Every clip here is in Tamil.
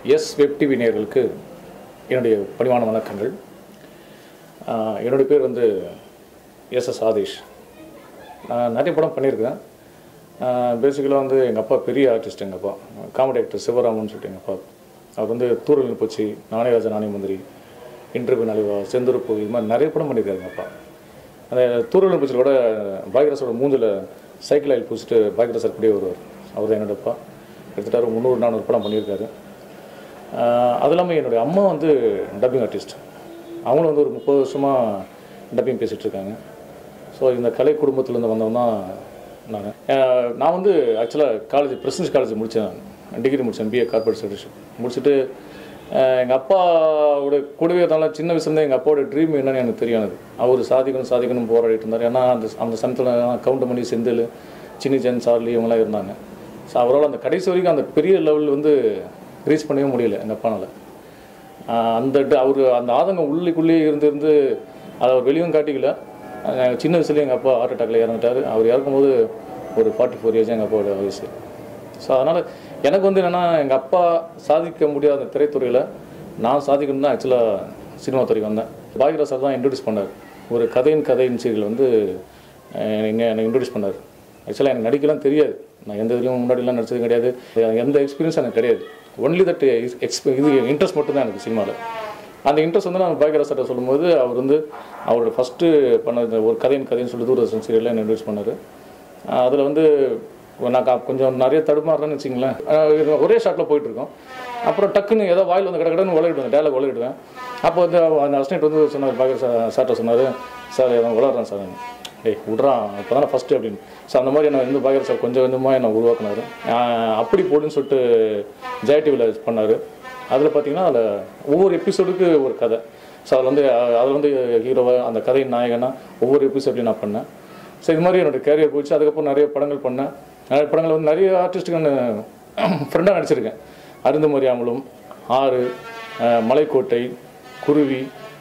எஸ் வெப் டிவி நேயர்களுக்கு என்னுடைய பணிவான வணக்கங்கள் ஆஹ் என்னுடைய பேர் வந்து எஸ் எஸ் ஆதேஷ் நான் நிறைய படம் பண்ணியிருக்கேன் பேசிக்கலாக வந்து எங்கள் அப்பா பெரிய ஆர்டிஸ்ட் எங்கள் அப்பா காமெடி ஆக்டர் சிவராமன் சொல்லிட்டு எங்கள் அப்பா அவர் வந்து தூரல் பூச்சி நாணயராஜா நாணய மந்திரி இன்டர்வியூ நலிவா செந்துருப்பு இது மாதிரி நிறைய படம் பண்ணியிருக்காரு எங்கள் அப்பா அந்த தூரல் பூச்சியில் கூட பாக்யராசோட மூஞ்சில் சைக்கிள் ஆயில் பூசிட்டு பாக்யராசர் கூடயே வருவார் அவர் தான் என்னோட அப்பா கிட்டத்தட்ட ஒரு முந்நூறு நானூறு படம் பண்ணியிருக்காரு ஆஹ் அது இல்லாமல் என்னுடைய அம்மா வந்து டப்பிங் ஆர்டிஸ்ட் அவங்களும் வந்து ஒரு முப்பது வருஷமாக டப்பிங் பேசிகிட்டு இருக்காங்க ஸோ இந்த கலை குடும்பத்துலேருந்து வந்தவன் தான் நான் ஆஹ் நான் வந்து ஆக்சுவலாக காலேஜ் பிரசிடன்ஸ் காலேஜ் முடித்தேன் டிகிரி முடித்தேன் பிஏ கார்பரேட் ஸ்டடிஸ் முடிச்சுட்டு எங்கள் அப்பாவோட கூடவே இருந்தாலும் சின்ன வயசுலேருந்து எங்கள் அப்பாவோட ட்ரீம் என்னன்னு எனக்கு தெரியானது அவர் சாதிக்கணும் சாதிக்கணும் போராடிட்டு இருந்தார் ஏன்னா அந்த அந்த சமயத்தில் கவுண்டமணி செந்தில் சின்னி ஜென் சார்லி இவங்கெல்லாம் இருந்தாங்க ஸோ அவரால் அந்த கடைசி வரைக்கும் அந்த பெரிய லெவல் வந்து ரீச் பண்ணவே முடியல எங்கள் அப்பானால் ஆஹ் அந்த அவர் அந்த ஆதங்கம் உள்ளுக்குள்ளேயே இருந்து இருந்து அதை அவர் வெளியும் காட்டிக்கல ஆஹ் சின்ன வயசுலேயே எங்கள் அப்பா ஹார்ட் அட்டாக்ல இறந்துட்டார் அவர் இறக்கும்போது ஒரு ஃபார்ட்டி ஃபோர் ஏஜ் எங்கள் அப்பாவோட வயசு ஸோ அதனால் எனக்கு வந்து என்னென்னா எங்கள் அப்பா சாதிக்க முடியாத திரைத்துறையில் நான் சாதிக்கணும் தான் ஆக்சுவலாக சினிமா துறைக்கு வந்தேன் பாக்யராஜ் சார் தான் இன்ட்ரடியூஸ் பண்ணார் ஒரு கதையின் கதையின் சீரியல் வந்து இங்கே எனக்கு இன்ட்ரடியூஸ் பண்ணார் ஆக்சுவலாக எனக்கு நடிக்கலாம் தெரியாது நான் எந்த இதுலையும் முன்னாடிலாம் நடிச்சது கிடையாது எந்த எக்ஸ்பீரியன்ஸ் எனக்கு கிடையாது ஒன்லி தட் எக்ஸ்பீ இது இன்ட்ரெஸ்ட் மட்டும்தான் எனக்கு சினிமாவில் அந்த இன்ட்ரெஸ்ட் வந்து நான் பாக்யராஜ் சார்ட்ட சொல்லும்போது அவர் வந்து அவரோட ஃபஸ்ட்டு பண்ண ஒரு கதையின் கதைன்னு சொல்லி தூரதர்ஷன் சீரியலில் என்ன இன்ட்ரடியூஸ் பண்ணார் அதில் வந்து நான் கா- கொஞ்சம் நிறைய தடுமாறுறேன்னு வச்சிங்களேன் அஹ் இது ஒரே ஷாட்டில் போயிட்டுருக்கோம் அப்புறம் டக்குன்னு ஏதோ வாயில் வந்து கடை கடைன்னு உலகிடுவேன் டேலாக் உலகிடுவேன் அப்போ வந்து அந்த அசிஸ்டன்ட் வந்து சொன்னார் பாக்கர் சார் சார்ட்ட சொன்னார் சார் அவன் உளறேன் சார் டேய் விட்றான் இப்போ தானே ஃபஸ்ட்டு அப்படின்னு ஸோ அந்த மாதிரி என்ன வந்து பாக்கர் சார் கொஞ்சம் கொஞ்சமாக என்னை உருவாக்குனாரு அஹ் அப்படி போடுன்னு சொல்லிட்டு ஜெய டிவியில் பண்ணார் அதில் பார்த்தீங்கன்னா அதில் ஒவ்வொரு எபிசோடுக்கு ஒரு கதை ஸோ அதில் வந்து அதில் வந்து ஹீரோவை அந்த கதையின் நாயகனா ஒவ்வொரு எபிசோட்லையும் நான் பண்ணேன் ஸோ இது மாதிரி என்னோட கேரியர் போச்சு அதுக்கப்புறம் நிறைய படங்கள் பண்ணேன் நிறைய படங்கள் வந்து நிறைய ஆர்டிஸ்ட்டுக்கு நான் ஃப்ரெண்டாக நடிச்சிருக்கேன் அருந்தமரி அமலும் ஆறு அஹ், மலைக்கோட்டை குருவி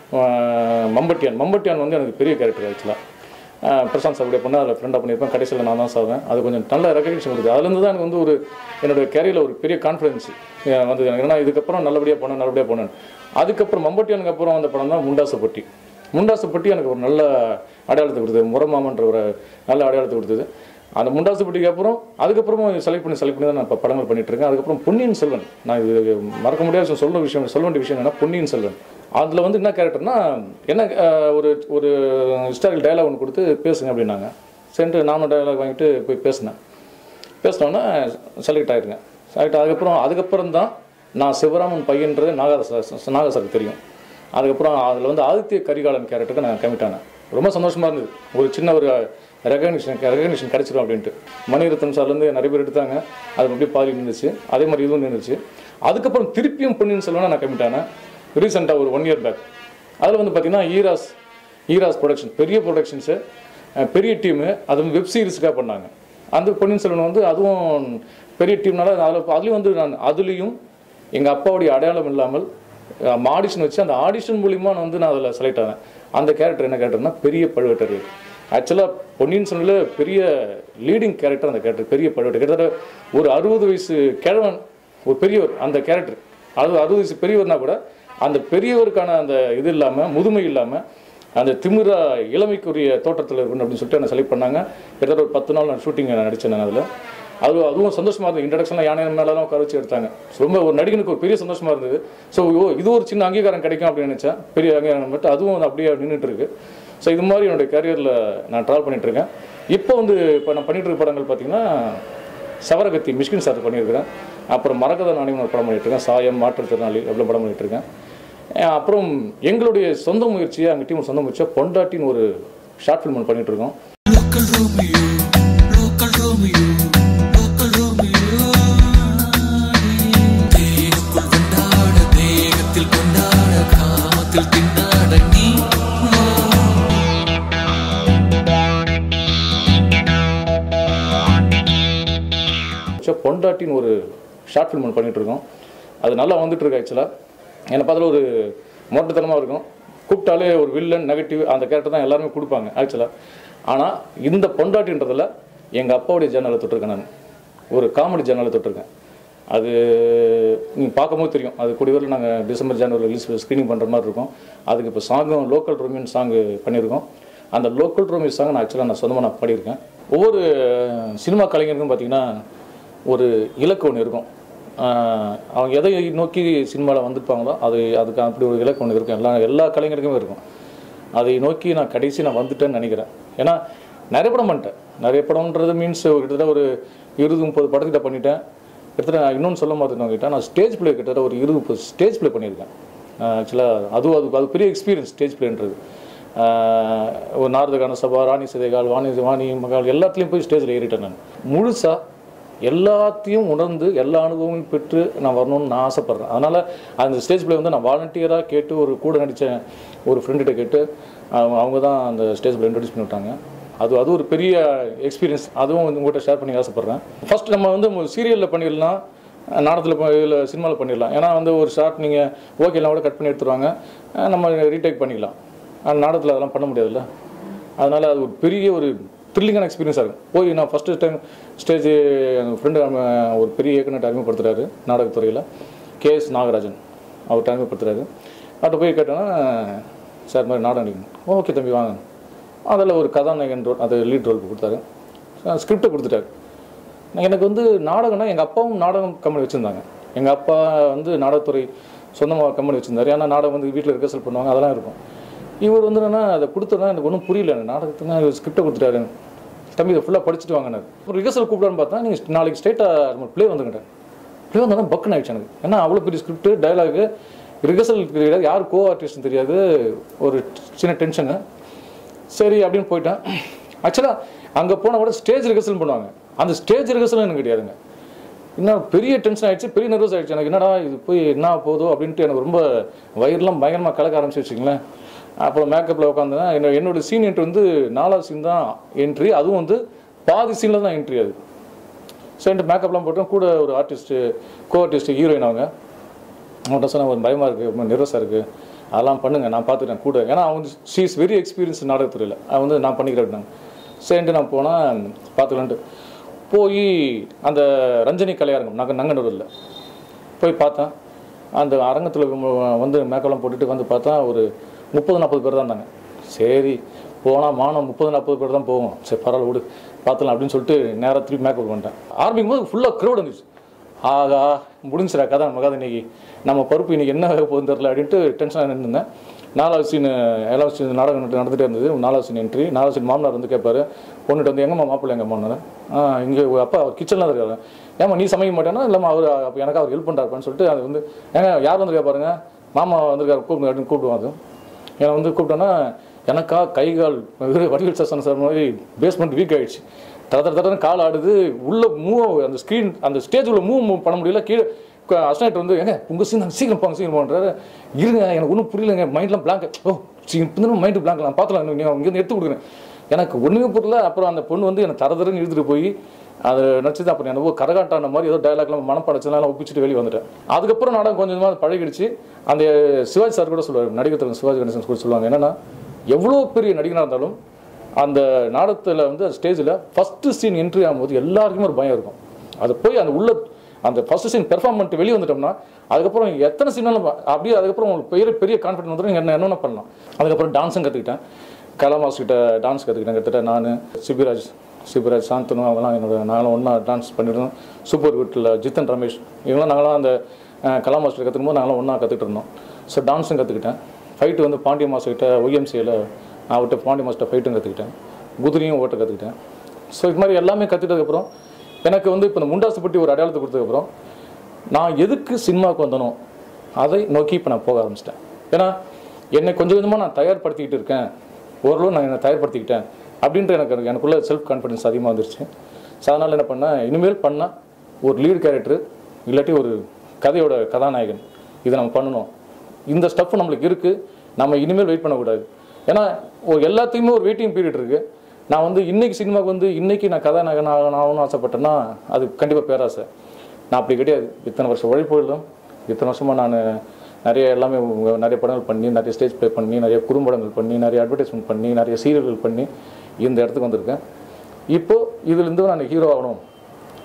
அஹ், மம்பட்டியான் மம்பட்டியான் வந்து எனக்கு பெரிய கேரக்டர் ஆக்சுவலாக பிரசாந்த் சார் கூட பண்ண அதில் ஃப்ரெண்டாக பண்ணியிருப்பேன் கடைசியில் நான் தான் சாவேன் அது கொஞ்சம் நல்ல ரெக்கக்னிஷன் கொடுக்குது அதுலேருந்து தான் எனக்கு வந்து ஒரு என்னோட கேரியரில் ஒரு பெரிய கான்ஃபிடன்ஸ் வந்து எனக்கு ஏன்னா இதுக்கப்புறம் நல்லபடியாக போனேன் நல்லபடியாக போனேன் அதுக்கப்புறம் மம்பட்டியானுக்கு அப்புறம் வந்த படம் தான் முண்டாசப்பட்டி முண்டாசுப்பட்டி எனக்கு ஒரு நல்ல அடையாளத்தை கொடுத்தது முரமாமன்ற ஒரு நல்ல அடையாளத்தை கொடுத்தது அந்த முண்டாசுப்பட்டிக்கு அப்புறம் அதுக்கப்புறமும் செலக்ட் பண்ணி செலக்ட் பண்ணி தான் நான் இப்போ படங்கள் பண்ணிட்டு இருக்கேன் அதுக்கப்புறம் பொன்னியின் செல்வன் நான் இது மறக்க முடியாத விஷயம் சொல்ல விஷயம் சொல்ல வேண்டிய விஷயம் என்னன்னா பொன்னியின் செல்வன் அதில் வந்து என்ன கேரக்டர்னா என்ன அஹ், ஒரு ஒரு ஹிஸ்டாரிக்கல் டயலாக் ஒன்று கொடுத்து பேசுங்க அப்படின்னாங்க சென்று நானும் டயலாக் வாங்கிட்டு போய் பேசினேன் பேசினோன்னே செலக்ட் ஆயிருங்க செலக்ட் அதுக்கப்புறம் அதுக்கப்புறம் தான் நான் சிவராமன் பையன்றது நாகராச நாகராசருக்கு தெரியும் அதுக்கப்புறம் அதில் வந்து ஆதித்ய கரிகாலன் கேரக்டருக்கு நான் கமிட் ஆனேன் ரொம்ப சந்தோஷமாக இருந்தது ஒரு சின்ன ஒரு ரெகக்னிஷன் ரெகக்னிஷன் கிடச்சிரும் அப்படின்ட்டு மணிரத்னம் சார்லேருந்து நிறைய பேர் எடுத்தாங்க அது அப்படியே பாதி நின்றுச்சு அதே மாதிரி இதுவும் நின்றுச்சு அதுக்கப்புறம் திருப்பியும் பொன்னியின் செல்வனா நான் கமிட் ஆனேன் ரீசெண்டாக ஒரு ஒன் இயர் பேக் அதில் வந்து பார்த்தீங்கன்னா ஈராஸ் ஈராஸ் ப்ரொடக்ஷன் பெரிய ப்ரொடக்ஷன்ஸு பெரிய டீமு அதுவும் வெப் சீரிஸுக்காக பண்ணாங்க அந்த பொன்னியின் செல்வன் வந்து அதுவும் பெரிய டீம்னால அதில் அதுலேயும் வந்து நான் அதுலேயும் எங்கள் அப்பாவுடைய அடையாளம் இல்லாமல் ஆடிஷன் வச்சு அந்த ஆடிஷன் மூலிமா நான் வந்து நான் அதில் செலக்ட் ஆனேன் அந்த கேரக்டர் என்ன கேரக்டர்னா பெரிய பழுவேட்டரையர் ஆக்சுவலாக பொன்னியின் செல்வனில் பெரிய லீடிங் கேரக்டர் அந்த கேரக்டர் பெரிய பழுவேட்டர் கிட்டத்தட்ட ஒரு அறுபது வயசு கிழவன் ஒரு பெரியவர் அந்த கேரக்டர் அது அறுபது வயசு பெரியவர்னா கூட அந்த பெரியவருக்கான அந்த இது இல்லாமல் முதுமை இல்லாமல் அந்த திமிரா இளமைக்குரிய தோற்றத்தில் இருக்கணும் அப்படின்னு சொல்லிட்டு என்னை செலக்ட் பண்ணாங்க கிட்டத்தட்ட ஒரு பத்து நாள் நான் ஷூட்டிங் நடித்தேன் நான் அதில் அது அதுவும் சந்தோஷமாக இருந்தது இன்ட்ரடக்ஷனில் யானை மேலெல்லாம் உட்கார வச்சு எடுத்தாங்க ரொம்ப ஒரு நடிகனுக்கு ஒரு பெரிய சந்தோஷமாக இருந்தது ஸோ ஓ இது ஒரு சின்ன அங்கீகாரம் கிடைக்கும் அப்படின்னு நினச்சேன் பெரிய அங்கீகாரம் மட்டும் அதுவும் வந்து அப்படியே நின்றுட்டு இருக்கு ஸோ இது மாதிரி என்னுடைய கரியரில் நான் ட்ராவல் பண்ணிட்டு இருக்கேன் இப்போ வந்து இப்போ நான் பண்ணிட்டு இருக்க படங்கள் பார்த்தீங்கன்னா சவரகத்தி மிஷ்கின் சார் பண்ணியிருக்கிறேன் அப்புறம் மரகத நாணயம் ஒரு படம் பண்ணிட்டு இருக்கேன் சாயம் மாற்றுத்திறனாளி எவ்வளோ படம் பண்ணிட்டு இருக்கேன் அஹ் அப்புறம் எங்களுடைய சொந்த முயற்சியை அங்கே டீம் சொந்த முயற்சியாக பொண்டாட்டின்னு ஒரு ஷார்ட் ஃபிலிம் ஒன்று பண்ணிட்டு இருக்கோம் Local Romeo, local Romeo, local Romeo. தேனுக்குள் கொண்டாட தேகத்தில் கொண்டாட காமத்தில் திண்டாட நீ வா. ஸோ பொண்டாட்டின்னு ஒரு ஷார்ட் ஃபிலிம் ஒன்று பண்ணிட்டு இருக்கோம் அது நல்லா வந்துட்டு இருக்கு ஆக்சுவலாக என்னை பார்த்தால ஒரு மோட்டத்தனமாக இருக்கும் கூப்பிட்டாலே ஒரு வில்லன் நெகட்டிவ் அந்த கேரக்டர் தான் எல்லாருமே கொடுப்பாங்க ஆக்சுவலாக ஆனால் இந்த பொண்டாட்டின்றதில் எங்கள் அப்பாவுடைய ஜன்னலை தொட்டிருக்கேன் நான் ஒரு காமெடி ஜன்னலை தொட்டிருக்கேன் அது நீங்கள் பார்க்கும்போது தெரியும் அது கூடியவரை நாங்கள் டிசம்பர் ஜனவரி ரிலீஸ் ஸ்க்ரீனிங் பண்ணுற மாதிரி இருக்கும் அதுக்கு இப்போ சாங்கும் லோக்கல் ரோமியன் சாங்கு பண்ணியிருக்கோம் அந்த லோக்கல் ரோமியன் சாங் நான் ஆக்சுவலாக நான் சொந்தமாக நான் பாடியிருக்கேன் ஒவ்வொரு சினிமா கலைஞருக்கும் பார்த்தீங்கன்னா ஒரு இலக்கு ஒன்று இருக்கும் ஆஹ் அவங்க எதை நோக்கி சினிமாவில் வந்திருப்பாங்களோ அது அதுக்கு அப்படி ஒரு இலக்கு ஒன்று இருக்கும் எல்லா எல்லா கலைஞருக்குமே இருக்கும் அதை நோக்கி நான் கடைசி நான் வந்துட்டேன்னு நினைக்கிறேன் ஏன்னா நிறைய படம் பண்ணிட்டேன் நிறைய படம்ன்றது மீன்ஸ் கிட்டத்தட்ட ஒரு இருபது முப்பது படத்திட்ட பண்ணிட்டேன் கிட்டத்தட்ட நான் இன்னொன்று சொல்ல மாட்டேன் கிட்ட நான் ஸ்டேஜ் ப்ளே கிட்டத்தட்ட ஒரு இருபது முப்பது ஸ்டேஜ் ப்ளே பண்ணியிருக்கேன் ஆக்சுவலாக அதுவும் அது அது பெரிய எக்ஸ்பீரியன்ஸ் ஸ்டேஜ் ப்ளேன்றது ஒரு நாரதகான சபா ராணி சிதைகால் வாணி வாணி மகால் எல்லாத்துலேயும் போய் ஸ்டேஜில் ஏறிட்டேன் நான் முழுசாக எல்லாத்தையும் உணர்ந்து எல்லா அனுபவமும் பெற்று நான் வரணும்னு நான் ஆசைப்பட்றேன் அதனால் அந்த ஸ்டேஜ் ப்ளே வந்து நான் வாலண்டியராக கேட்டு ஒரு கூட நடித்த ஒரு ஃப்ரெண்டுகிட்ட கேட்டு அவங்க அவங்க தான் அந்த ஸ்டேஜ் ப்ளே இன்ட்ரடியூஸ் பண்ணி விட்டாங்க அது அது ஒரு பெரிய எக்ஸ்பீரியன்ஸ் அதுவும் வந்து உங்கள்கிட்ட ஷேர் பண்ணி ஆசைப்பட்றேன் ஃபர்ஸ்ட் நம்ம வந்து சீரியலில் பண்ணிடலாம் நாடகத்தில் இதில் சினிமாவில் பண்ணிடலாம் ஏன்னா வந்து ஒரு ஷார்ட் நீங்கள் ஓகேலாம் கூட கட் பண்ணி எடுத்துருவாங்க அஹ் நம்ம ரீடேக் பண்ணிக்கலாம் ஆனால் நாடகத்தில் அதெல்லாம் பண்ண முடியாதுல்ல அதனால் அது ஒரு பெரிய ஒரு த்ரில்லிங்கான எக்ஸ்பீரியன்ஸாக இருக்கும் போய் நான் ஃபஸ்ட்டு டைம் ஸ்டேஜ் எங்கள் ஃப்ரெண்டு ஒரு பெரிய இயக்குனர் அறிமுகப்படுத்துறாரு நாடகத்துறையில் கேஎஸ் நாகராஜன் அவர் அறிமுகப்படுத்துறாரு அவர்கிட்ட போய் கேட்டோன்னா சார் மாதிரி நாடகம் நடிக்கணும் ஓகே தம்பி வாங்க அதில் ஒரு கதாநாயகன் ரோல் அது லீட் ரோல் கொடுத்தாரு ஸ்கிரிப்டை கொடுத்துட்டாரு எனக்கு வந்து நாடகம்னா எங்கள் அப்பாவும் நாடகம் கம்பெனி வச்சுருந்தாங்க எங்கள் அப்பா வந்து நாடகத்துறை சொந்தமாக கம்பெனி வச்சுருந்தாரு ஏன்னா நாடகம் வந்து வீட்டில் ரிஹர்சல் பண்ணுவாங்க அதெல்லாம் இருக்கும் இவர் வந்து என்னன்னா அதை கொடுத்தோன்னா எனக்கு ஒன்றும் புரியல எனக்கு நாடகத்துக்கு ஸ்கிரிப்டை கொடுத்துட்டாரு தம்பி இதை ஃபுல்லாக படிச்சுட்டு வாங்கினார் ஒரு ரிஹர்சல் கூப்பிடான்னு பார்த்தா நீங்கள் நாளைக்கு ஸ்ட்ரெயிட்டாக நம்ம ப்ளே வந்துக்கிட்டேன் ப்ளே வந்தோன்னா பக்குன்னு ஆயிடுச்சு எனக்கு ஏன்னா அவ்வளோ பெரிய ஸ்கிரிப்ட் டயலாகு ரிஹர்சல் தெரியாது யார் கோ ஆர்டிஸ்ட்னு தெரியாது ஒரு சின்ன டென்ஷனு சரி அப்படின்னு போயிட்டேன் ஆக்சுவலாக அங்கே போனால் கூட ஸ்டேஜ் ரிஹர்சல் பண்ணுவாங்க அந்த ஸ்டேஜ் ரிஹர்சலும் எனக்கு கிடையாதுங்க இன்னும் பெரிய டென்ஷன் ஆயிடுச்சு பெரிய நர்வஸ் ஆயிடுச்சு எனக்கு என்னடா இது போய் என்ன போதோ அப்படின்ட்டு எனக்கு ரொம்ப வயிறுலாம் பயங்கரமாக கலக்க ஆரம்பிச்சு வச்சுங்களேன் அப்புறம் மேக்கப்பில் உட்காந்தேன் என்ன என்னோட சீன் என்ட்ரி வந்து நாலாவது சீன் தான் என்ட்ரி அதுவும் வந்து பாதி சீனில் தான் என்ட்ரி அது சரின்ட்டு மேக்கப்லாம் போட்டோம் கூட ஒரு ஆர்டிஸ்ட்டு கோ ஆர்டிஸ்ட் ஹீரோயின் அவங்க அவங்கள்ட்ட சொன்ன ஒரு பயமாக இருக்குது ரொம்ப நெர்வஸாக இருக்குது அதெல்லாம் பண்ணுங்க நான் பார்த்துட்டேன் கூட ஏன்னா அவங்க ஷீ இஸ் வெரி எக்ஸ்பீரியன்ஸ் நாடகத்துறையில் அது வந்து நான் பண்ணிக்கிறேன் அப்படின்னாங்க சரின்ட்டு நான் போனால் பார்த்துக்கலான்ட்டு போய் அந்த ரஞ்சனி கலையரங்கம் நங்க நங்கநல்லூரில் போய் பார்த்தேன் அந்த அரங்கத்தில் வந்து மேக்கெல்லாம் போட்டுட்டு வந்து பார்த்தா ஒரு முப்பது நாற்பது பேர் தான் இருந்தாங்க சரி போனால் மானம் முப்பது நாற்பது பேர் தான் போவோம் சரி பரவாயில்ல விடு பார்த்துலாம் அப்படின்னு சொல்லிட்டு நேராக திருப்பி மேக்கப் பண்ணிட்டேன் ஆரம்பிக்கும் போது ஃபுல்லாக க்ரௌட் இருந்துச்சு ஆகா முடிஞ்சிடா கதை நம்ம கதை இன்னைக்கு நம்ம பருப்பு இன்னைக்கு என்ன ஆக போகுதுன்னு தெரில அப்படின்ட்டு டென்ஷனாக நின்றுருந்தேன் நாலாவது சீன் ஏழாவது சீன் நாடகம் நடந்து- நடந்துட்டே இருந்தது நாலாவது சீன் என்ட்ரி நாலாவது சீன் மாமனார் வந்து கேட்பாரு பொண்ணுட்டு வந்து எங்கம்மா மாப்பிள்ளை எங்க மாமனார் ஆ இங்கே அப்பா அவர் கிச்சனில் தான் இருக்காரு ஏமா நீ சமைக்க மாட்டேன்னா இல்லைம்மா அவர் அப்போ எனக்கு அவர் ஹெல்ப் பண்ணுறாருப்பான்னு சொல்லிட்டு அது வந்து ஏங்க யார் வந்திருக்கா பாருங்க மாமா வந்திருக்காரு கூப்பிடு அப்படின்னு கூப்பிடுவோம் அது என்னை வந்து கூப்பிட்டோன்னா எனக்கா கை கால் வடிவில் சாசன சார் மாதிரி பேஸ்மெண்ட் வீக் ஆயிடுச்சு தர தர தரன்னு கால் ஆடுது உள்ள மூவ் அந்த ஸ்க்ரீன் அந்த ஸ்டேஜ் உள்ள மூவ் பண்ண முடியல கீழே அஸ்னாய்ட் வந்து ஏங்க உங்கள் சீன் சீக்கிரம் போங்க சீக்கிரம் போன்றாரு இருங்க எனக்கு ஒன்றும் புரியலங்க மைண்ட்லாம் பிளாங்க் ஓ சீக்கிரம் மைண்டு பிளாங்க் நான் பார்த்துலாம் நீங்கள் இங்கேருந்து எடுத்து கொடுக்குறேன் எனக்கு ஒன்றுமே புரியல அப்புறம் அந்த பொண்ணு வந்து எனக்கு தர தரன்னு இழுத்துட்டு போய் அது நடிச்சது அப்புறம் எனக்கு கரகாட்டான மாதிரி ஏதோ டைலாக்லாம் மனப்படச்சதுனால ஒப்பிச்சுட்டு வெளியே வந்துட்டேன் அதுக்கப்புறம் நாடகம் கொஞ்சம் கொஞ்சமாக பழகிடுச்சு அந்த சிவாஜி சார் கூட சொல்லுவார் நடிகர் திறன் சிவாஜி கணேசன் கூட சொல்லுவாங்க என்னன்னா எவ்வளோ பெரிய நடிகனாக இருந்தாலும் அந்த நாடகத்தில் வந்து ஸ்டேஜில் ஃபஸ்ட்டு சீன் என்ட்ரி ஆகும்போது எல்லாருக்குமே ஒரு பயம் இருக்கும் அது போய் அந்த உள்ள அந்த ஃபஸ்ட்டு சீன் பெர்ஃபார்ம் பண்ணிட்டு வெளியே வந்துட்டோம்னா அதுக்கப்புறம் எத்தனை சீனாலும் அப்படியே அதுக்கப்புறம் உங்களுக்கு பெரிய பெரிய கான்ஃபிடன்ஸ் வந்துடும் நீங்கள் என்ன என்னென்ன பண்ணலாம் அதுக்கப்புறம் டான்ஸும் கற்றுக்கிட்டேன் கலா மாஸ்டர் கிட்ட டான்ஸ் கற்றுக்கிட்டேன் கிட்டத்தட்ட நான் சிபிராஜ் சிபிராஜ் சாந்தனு அவங்களாம் என்னோட நாங்களும் ஒன்றா டான்ஸ் பண்ணிருந்தோம் சூப்பர் குட்டில் ஜித்தன் ரமேஷ் இவங்களாம் நாங்களாம் அந்த அஹ், கலா மாஸ்டர் கற்றுக்கும் போது நாங்களாம் ஒன்றா கற்றுக்கிட்டு இருந்தோம் ஸோ டான்ஸும் கற்றுக்கிட்டேன் ஃபைட்டு வந்து பாண்டிய மாஸ்டர் கிட்ட ஒய்எம்சியில் அவர்கிட்ட பாண்டிய மாஸ்டர் ஃபைட்டும் கற்றுக்கிட்டேன் குதிரையும் ஓட்ட கற்றுக்கிட்டேன் ஸோ இது மாதிரி எல்லாமே கற்றுக்கிட்டதுக்கப்புறம் எனக்கு வந்து இப்போ இந்த முண்டாசுப்பட்டி ஒரு அடையாளத்தை கொடுத்ததுக்கப்புறம் நான் எதுக்கு சினிமாவுக்கு வந்தனோ அதை நோக்கி இப்போ நான் போக ஆரம்பிச்சிட்டேன் ஏன்னா என்னை கொஞ்சம் கொஞ்சமாக நான் தயார்படுத்திக்கிட்டு இருக்கேன் ஓரளவு நான் என்னை தயார்படுத்திக்கிட்டேன் அப்படின்ற எனக்கு எனக்குள்ள செல்ஃப் கான்ஃபிடன்ஸ் அதிகமாக வந்துருச்சு ஸோ அதனால் என்ன பண்ணேன் இனிமேல் பண்ணால் ஒரு லீடு கேரக்டர் இல்லாட்டி ஒரு கதையோட கதாநாயகன் இதை நம்ம பண்ணணும் இந்த ஸ்டஃப் நம்மளுக்கு இருக்குது நம்ம இனிமேல் வெயிட் பண்ணக்கூடாது ஏன்னா ஒரு எல்லாத்தையுமே ஒரு வெயிட்டிங் பீரியட் இருக்குது நான் வந்து இன்னைக்கு சினிமாவுக்கு வந்து இன்னைக்கு நான் கதாநாயகன் ஆகணும் ஆகணும்னு ஆசைப்பட்டேன்னா அது கண்டிப்பாக பேராசை நான் அப்படி கிடையாது இத்தனை வருஷம் உழைப்புகளும் இத்தனை வருஷமாக நான் நிறைய எல்லாமே உங்க- நிறைய படங்கள் பண்ணி நிறைய ஸ்டேஜ் ப்ளே பண்ணி நிறைய குறும்படங்கள் பண்ணி நிறைய அட்வர்டைஸ்மெண்ட் பண்ணி நிறைய சீரியல்கள் பண்ணி இந்த இடத்துக்கு வந்திருக்கேன் இப்போ இதுலேருந்து நான் ஹீரோ ஆகணும்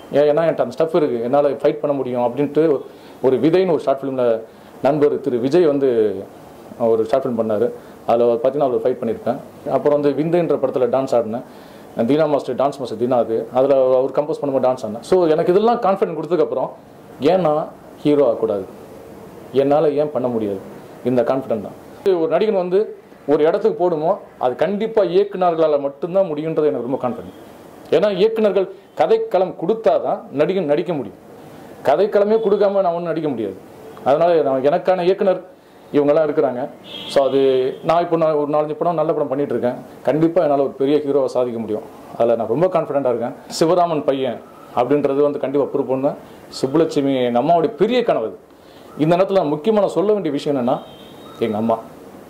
ஏன் ஏன்னா என்கிட்ட அந்த ஸ்டஃப் இருக்குது என்னால் ஃபைட் பண்ண முடியும் அப்படின்ட்டு ஒரு விதைன்னு ஒரு ஷார்ட் ஃபிலிமில் நண்பர் திரு விஜய் வந்து ஒரு ஷார்ட் ஃபிலிம் பண்ணார் அதில் பார்த்தீங்கன்னா அவர் ஃபைட் பண்ணியிருப்பேன் அப்புறம் வந்து விந்துன்ற படத்தில் டான்ஸ் ஆடினேன் Dheena master dance master Dheena அது அதில் அவர் கம்போஸ் பண்ணும்போது டான்ஸ் ஆடினேன் ஸோ எனக்கு இதெல்லாம் கான்ஃபிடென்ட் கொடுத்ததுக்கப்புறம் ஏன் நான் ஹீரோ ஆகக்கூடாது என்னால் ஏன் பண்ண முடியாது இந்த கான்ஃபிடென்ட் தான் ஒரு நடிகன் வந்து ஒரு இடத்துக்கு போடுமோ அது கண்டிப்பாக இயக்குனர்களால் மட்டும்தான் முடியுன்றது எனக்கு ரொம்ப கான்ஃபிடென்ட் ஏன்னா இயக்குனர்கள் கதைக்களம் கொடுத்தா தான் நடிகன் நடிக்க முடியும் கதைக்களமே கொடுக்காம நான் ஒன்றும் நடிக்க முடியாது அதனால் நான் எனக்கான இயக்குனர் இவங்கெல்லாம் இருக்கிறாங்க ஸோ அது நான் இப்போ நான் ஒரு நாலஞ்சு படம் நல்ல படம் பண்ணிட்டு இருக்கேன் கண்டிப்பாக என்னால் ஒரு பெரிய ஹீரோவை சாதிக்க முடியும் அதில் நான் ரொம்ப கான்ஃபிடென்ட்டாக இருக்கேன் சிவராமன் பையன் அப்படின்றது வந்து கண்டிப்பாக ப்ரூவ் பண்ணேன் சுப்புலட்சுமி எங்கள் அம்மாவுடைய பெரிய கனவு அது. இந்த நேரத்தில் நான் முக்கியமாக நான் சொல்ல வேண்டிய விஷயம் என்னென்னா எங்கள் அம்மா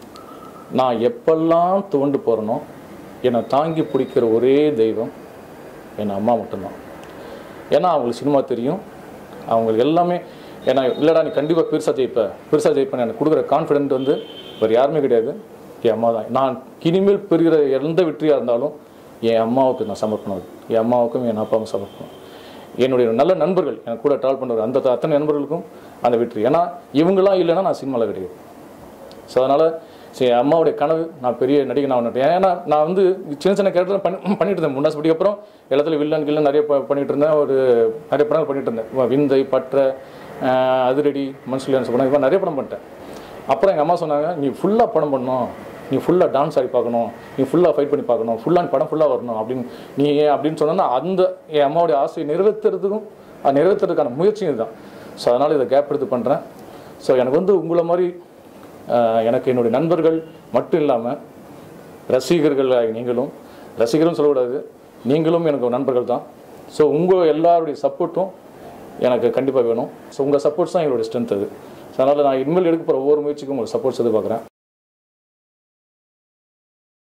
நான் எப்பெல்லாம் துவண்டு போகிறேனோ என்னை தாங்கி பிடிக்கிற ஒரே தெய்வம் என் அம்மா மட்டும்தான் ஏன்னா அவங்களுக்கு சினிமா தெரியும் அவங்களுக்கு எல்லாமே ஏன்னா இல்லைடா நீ கண்டிப்பாக பெருசாக ஜெயிப்ப பெருசாக ஜெயிப்பேன் எனக்கு கொடுக்குற கான்ஃபிடென்ட் வந்து வேறு யாருமே கிடையாது என் அம்மா தான் நான் இனிமேல் பெறுகிற எந்த வெற்றியாக இருந்தாலும் என் அம்மாவுக்கு நான் சமர்ப்பணம் என் அம்மாவுக்கும் என் அப்பாவுக்கும் சமர்ப்பணம் என்னுடைய நல்ல நண்பர்கள் எனக்கு கூட ட்ராவல் பண்ணுற அந்த அத்தனை நண்பர்களுக்கும் அந்த வெற்றி ஏன்னா இவங்களாம் இல்லைன்னா நான் சினிமாவில் கிடையாது ஸோ அதனால் சரி அம்மாவுடைய கனவு நான் பெரிய நடிகன் ஆகணும் ஏன்னா நான் வந்து சின்ன சின்ன கேரக்டர் பண்ணி பண்ணிட்டு இருந்தேன் முன்னாஸ் படிக்க அப்புறம் எல்லாத்துலையும் வில்லன் கில்லன் நிறைய ப- பண்ணிட்டு இருந்தேன் ஒரு நிறைய படங்கள் பண்ணிட்டு இருந்தேன் வ- விந்தை பற்ற ஆஹ், அதிரடி மனுஷலியான் படம் இது மாதிரி நிறைய படம் பண்ணிட்டேன் அப்புறம் எங்கள் அம்மா சொன்னாங்க நீ ஃபுல்லாக படம் பண்ணணும் நீ ஃபுல்லாக டான்ஸ் ஆடி பார்க்கணும் நீ ஃபுல்லாக ஃபைட் பண்ணி பார்க்கணும் ஃபுல்லாக படம் ஃபுல்லாக வரணும் அப்படின்னு நீ ஏன் அப்படின்னு சொன்னா அந்த என் அம்மாவுடைய ஆசையை நிறைவேற்றுறதுக்கும் அது நிறைவேற்றுறதுக்கான முயற்சியும் இதுதான் ஸோ அதனால் இதை கேப் எடுத்து பண்ணுறேன் ஸோ எனக்கு வந்து உங்களை மாதிரி ஆஹ், எனக்கு என்னுடைய நண்பர்கள் மட்டும் இல்லாமல் ரசிகர்கள் நீங்களும் ரசிகரும் சொல்லக்கூடாது நீங்களும் எனக்கு நண்பர்கள் தான் ஸோ உங்கள் எல்லாருடைய சப்போர்ட்டும் எனக்கு கண்டிப்பாக வேணும் ஸோ உங்கள் சப்போர்ட்ஸ் தான் எங்களுடைய ஸ்ட்ரென்த் அது ஸோ அதனால் நான் இனிமேல் எடுக்க போகிற ஒவ்வொரு முயற்சிக்கும் உங்கள் சப்போர்ட்ஸ் எதிர்பார்க்குறேன்